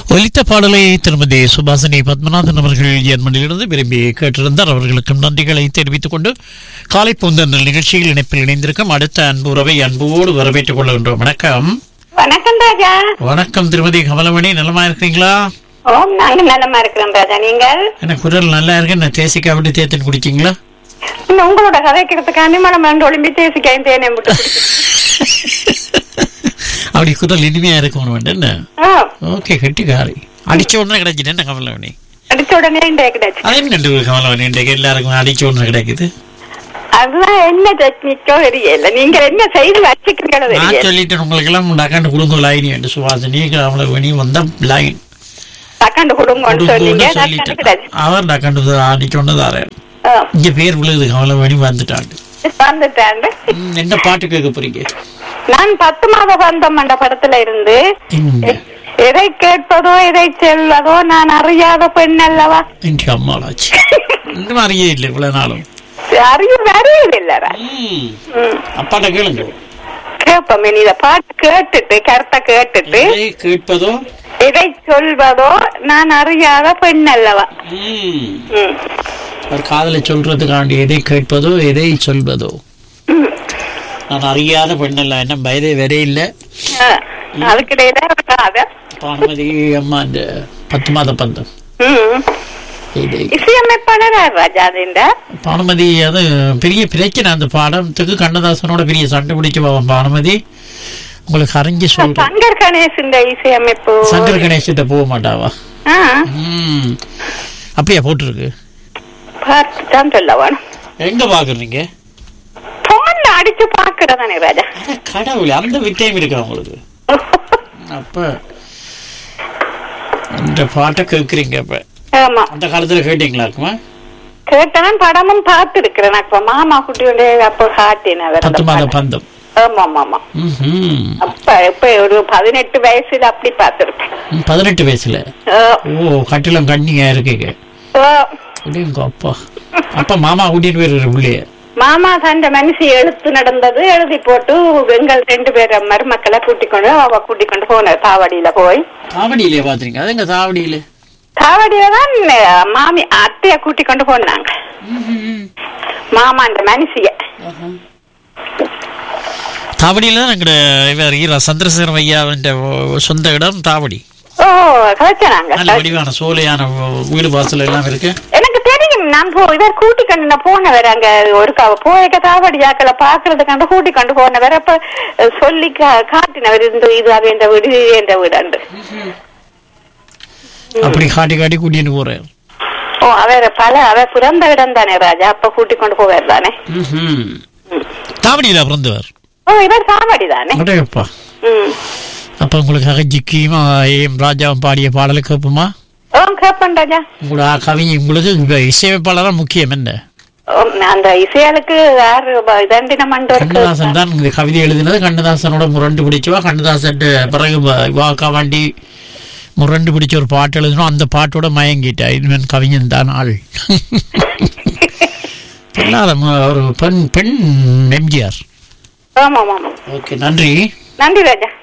ஒலித்த பாடலை திருமதி சுபாசினி பத்மநாதன் அவர்கள் ஜெர்மனியிலிருந்து விரும்பி கேட்டிருந்தார் அவர்களுக்கும் நன்றிகளை தெரிவித்துக் கொண்டு காலை பூந்தன் நிகழ்ச்சியில் இணைப்பில் இணைந்திருக்கும் அடுத்த அன்பு உறவை அன்போடு வரவேற்றுக் கொள்கின்றோம் வணக்கம் வணக்கம் ராஜா வணக்கம் திருமதி கமலமணி நலமா இருக்கிறீங்களா ஓம் நாங்க நலமா இருக்கிறோம் ராஜா நீங்கள் என்ன குரல் நல்லா இருக்கு என்ன தேசிக்கா விட்டு தேத்தன் குடிச்சிங்களா இன்னும் உங்களோட கதைக்கிறதுக்கு அனிமலம் ரெண்டு ஒளிம்பி தேசிக்காயும் தேனே விட்டு அப்படி குரல் இனிமையா இருக்கும் என்ன ஆ, ஓகே கெட்டிக்காரி அடிச்ச உடனே கிடைச்சிட்டு என்ன கமலமணி அடிச்ச உடனே இந்த கிடைச்சு அதே நண்டு கமலமணி இன்றைக்கு எல்லாருக்கும் அடிச்ச உடனே கிடைக்குது அதுதான் என்ன டெக்னிக்கோ தெரியல நீங்க என்ன செய்து வச்சுக்கிறீங்களோ நான் தெரியல சொல்லிட்டேன் உங்களுக்கு எல்லாம் டக்காண்டு குடும்ப லைன் என்று சுவாசினி கமலமணி வந்த லைன் தக்காண்டு கொடுங்கன்னு சொன்னீங்க குடும்பம்னு தக்காண்டு சொல்லிட்டேன் கிடைச்சு அவர் டக்காண்டு அடிச்சோன்னு தாரேன் ஆ, இங்க பேர் விழுது கமலமணி வந்துட்டாங்க வந்துட்டாண்டு ம், என்ன பாட்டு கேட்க போறீங்க நான் பத்து மாத பந்தம் என்ற படத்துல இருந்து இங்க எதை கேட்பதோ எதை செல்வதோ நான் அறியாத பெண் அல்லவா எங்க அம்மாளாச்சு இந்த மாதிரியே இல்லை இவ்வளவு நாளும் அறிவு வரையில் இல்ல ம், ம் அப்பாட்ட கேளுங்க கேட்போம் இனி இத பாட்டு கேட்டுட்டு கருத்தை கேட்டுட்டு எதை கேட்பதோ எதை சொல்வதோ நான் அறியாத பெண் அல்லவா ம், ம். ஒரு காதலை சொல்றதுக்காண்டி எதை கேட்பதோ எதை சொல்வதோ ம். நான் அறியாத பெண்ணல்ல என்ன பயதே வரே இல்லை ஆ, அதுக்கிடையில ஒரு காதல் பானுமதி அம்மா இந்த பத்து மாத பந்தம் ம். இதை இசையமைப்பாளர் ராஜா அதுண்ட பானுமதி அது பெரிய பிரச்சனை அந்த பாடத்துக்கு கண்ணதாசனோட பெரிய சண்டை பிடிச்சு போவோம் பானுமதி உங்களுக்கு அறிஞ்சு சொல்றேன் சங்கர் கணேஷ் இந்த இசையமைப்பு சங்கர் கணேஷ்கிட்ட போக மாட்டாவா ஆ, ம் அப்படியா போட்டிருக்கு பார்த்து தான் சொல்ல வேணும் எங்க பாக்குறீங்க போன்ல அடிச்சு பாக்குறதானே ராஜா அட கடவுளே அந்த விட்டயம் இருக்கா உங்களுக்கு அப்ப இந்த பாட்டை கேட்குறீங்க அப்ப ஆமா அந்த காலத்துல கேட்டீங்களாக்குமா கேட்டவன் படமும் பார்த்து இருக்கிறேன் அப்ப மாமா குட்டியோட அப்போ காட்டினவர் பத்து மாத பந்தம் ஆமா ஆமா ஆமா ம்ஹும். அப்ப இப்ப ஒரு பதினெட்டு வயசுல அப்படி பார்த்திருப்பேன் ம், பதினெட்டு வயசுல ஆ, ஓ கட்டிலம் கண்ணியா இருக்கீங்க ஆ. அப்படிங்க அப்பா அப்பா மாமா கூட்டிட்டு போயிருக்கிற பிள்ளைய மாமா தந்த மனுஷி எழுத்து நடந்தது எழுதி போட்டு எங்கள் ரெண்டு பேரும் மருமக்களை கூட்டிக் கொண்டு அவ கூட்டிக் கொண்டு போனார் தாவடியில போய் தாவடியிலே பாத்துறீங்க அதுங்க தாவடியில தாவடியில தான் அஹ், மாமி அத்தைய கூட்டிக் கொண்டு போனாங்க மாமா அந்த மனுஷிய தாவடியில தான் எங்கட இவர் ஈரா சந்திரசேகர ஐயாவின் சொந்த இடம் தாவடி ஓ கதைச்சாங்க நல்ல வடிவான சோலையான வீடு வாசல் எல்லாம் இருக்கு எனக்கு தெரியும் நான் போ இவர் கூட்டி கொண்டு நான் போனவர் அங்க ஒரு க- போயக்க தாவடியாக்களை பாக்குறதுக்காண்ட கூட்டி கொண்டு போனவர் அப்ப அஹ், சொல்லி கா- காட்டினவர் இந்த இது அது என்ற வீடு இது என்ற வீடு அப்படி காட்டி காட்டி கூட்டிட்டு போறேன் ஓ அவர் பல அவர் பிறந்த இடம் தானே ராஜா அப்ப கூட்டி கொண்டு போவார் தானே தாவடியில பிறந்தவர் ஓ இவர் தாவடி தானே அடையப்பா ம் அப்ப உங்களுக்காக ஜிக்கியும் ஏம் ராஜாவும் பாடிய பாடலை கேட்போமா ஓ கேப்பன் ராஜா உங்களோட கவி உங்களுக்கு இப்ப இசையமைப்பாளரா முக்கியம் என்ன ஓ, அந்த இசையாளுக்கு யாரு ப- இதண்டின மண்டோருக்கு கண்ணதாசன் தான் இந்த கவிதை எழுதினது கண்ணதாசனோட முரண்டு பிடிச்சவா கண்ணதாசன் பிறகு வ- வாக்கா வண்டி முரண்டு பிடிச்ச ஒரு பாட்டு எழுதினோம் அந்த பாட்டோட மயங்கிட்டா இவன் கவிஞன் தான் ஆள் பொல்லாத ம- ஒரு பெண் பெண் எம்ஜிஆர் ஆமா ஆமா ஆமா ஓகே நன்றி நன்றி ராஜா